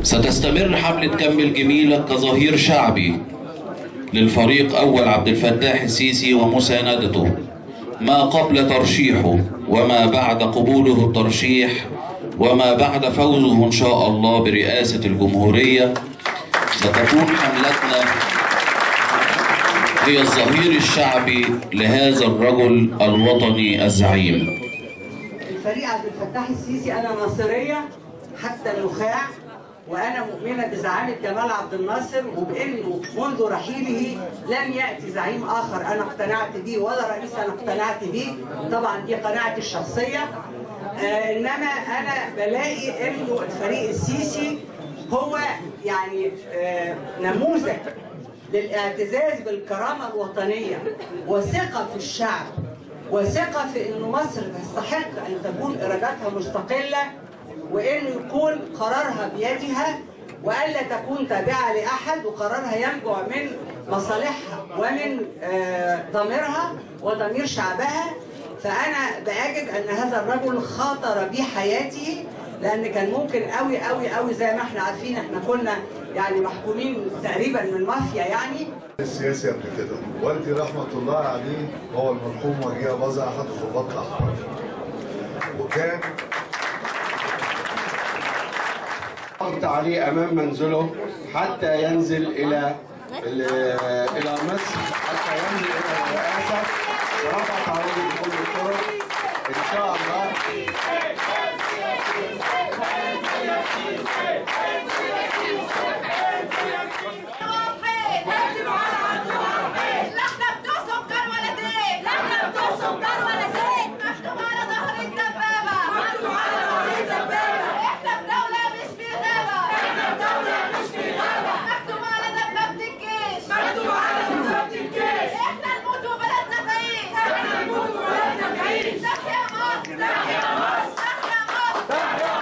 ستستمر حملة كمل جميلك كظهير شعبي للفريق أول عبد الفتاح السيسي ومساندته ما قبل ترشيحه وما بعد قبوله الترشيح وما بعد فوزه إن شاء الله برئاسة الجمهورية ستكون حملتنا هي الظهير الشعبي لهذا الرجل الوطني الزعيم الفريق عبد الفتاح السيسي انا ناصريه حتى النخاع وانا مؤمنه بزعامه جمال عبد الناصر وبانه منذ رحيله لم ياتي زعيم اخر انا اقتنعت به ولا رئيس انا اقتنعت به طبعا دي قناعتي الشخصيه آه انما انا بلاقي انه الفريق السيسي هو يعني آه نموذج للاعتزاز بالكرامه الوطنيه وثقه في الشعب وثقة في أن مصر تستحق أن تكون إرادتها مستقلة وأنه يكون قرارها بيدها وألا تكون تابعة لأحد وقرارها ينبع من مصالحها ومن آه، ضميرها وضمير شعبها فأنا بأجد أن هذا الرجل خاطر بحياته لأن كان ممكن قوي قوي قوي زي ما احنا عارفين احنا كنا يعني محكومين تقريبا من المافيا يعني السياسي قبل كده والدي رحمة الله عليه هو المرحوم وجيه بازا أحد الضباط الأحرار وكان ضغط عليه امام منزله حتى ينزل الى ال- الى مصر حتى ينزل الى الرئاسه ورفعت عليه بكل الطرق ان شاء الله لحنا بتوع سكر ولا زيت لحنا بتوع سكر ولا زيت مكتوب على ظهر الدبابة مكتوب على ظهر الدبابة احنا بدولة مش في غابة احنا بدولة مش في غابة مكتوب على دبابة الجيش مكتوب على دبابة الجيش احنا نموت وبلدنا تعيش احنا نموت وبلدنا تعيش تحيا مصر تحيا مصر تحيا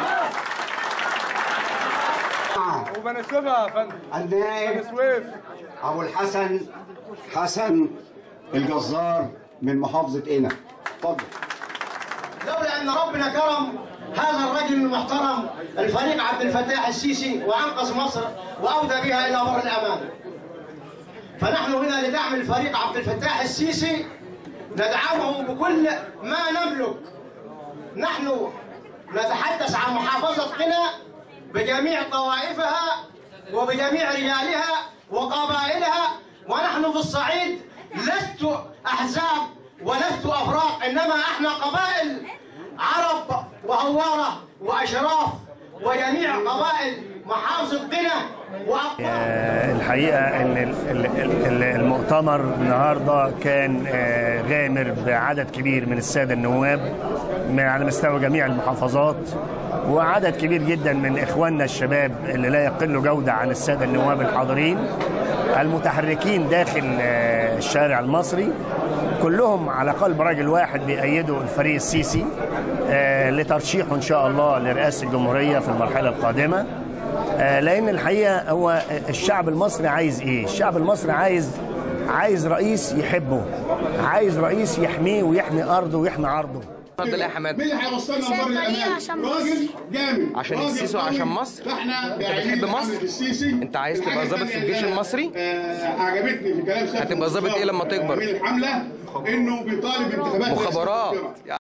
مصر وبني سويف يا فندم بني النائب سويف ابو الحسن حسن الجزار من محافظه قنا اتفضل لولا ان ربنا كرم هذا الرجل المحترم الفريق عبد الفتاح السيسي وانقذ مصر واودى بها الى بر الامان. فنحن هنا لدعم الفريق عبد الفتاح السيسي ندعمه بكل ما نملك. نحن نتحدث عن محافظه قنا بجميع طوائفها وبجميع رجالها وقبائلها ونحن في الصعيد لست احزاب ولست افراق انما احنا قبائل عرب وهواره واشراف وجميع قبائل محافظه قنا وأقطار آه، الحقيقة أن ال- ال- ال- المؤتمر النهاردة كان آه، غامر بعدد كبير من السادة النواب من على مستوى جميع المحافظات وعدد كبير جدا من إخواننا الشباب اللي لا يقل جودة عن السادة النواب الحاضرين المتحركين داخل آه، الشارع المصري كلهم على قلب رجل واحد بيأيدوا الفريق السيسي آه، لترشيحه إن شاء الله لرئاسة الجمهورية في المرحلة القادمة آه، لان الحقيقه هو الشعب المصري عايز ايه الشعب المصري عايز عايز رئيس يحبه عايز رئيس يحميه ويحمي ارضه ويحمي عرضه اتفضل يا حماد مين اللي هيوصلنا عشان لبر الفريق الامان؟ عشان راجل مصر. جامد عشان راجل السيسي قوي. وعشان مصر؟ فاحنا انت داعمين بتحب مصر؟ لحملة السيسي انت عايز الحاجة تبقى ضابط في التانية الجيش اللي أنا، المصري؟ آه عجبتني في كلام سيادة هتبقى ضابط ايه لما المستشار، تكبر؟ امين الحمله انه بيطالب انتخابات رئاسة مخابرات مبكرة.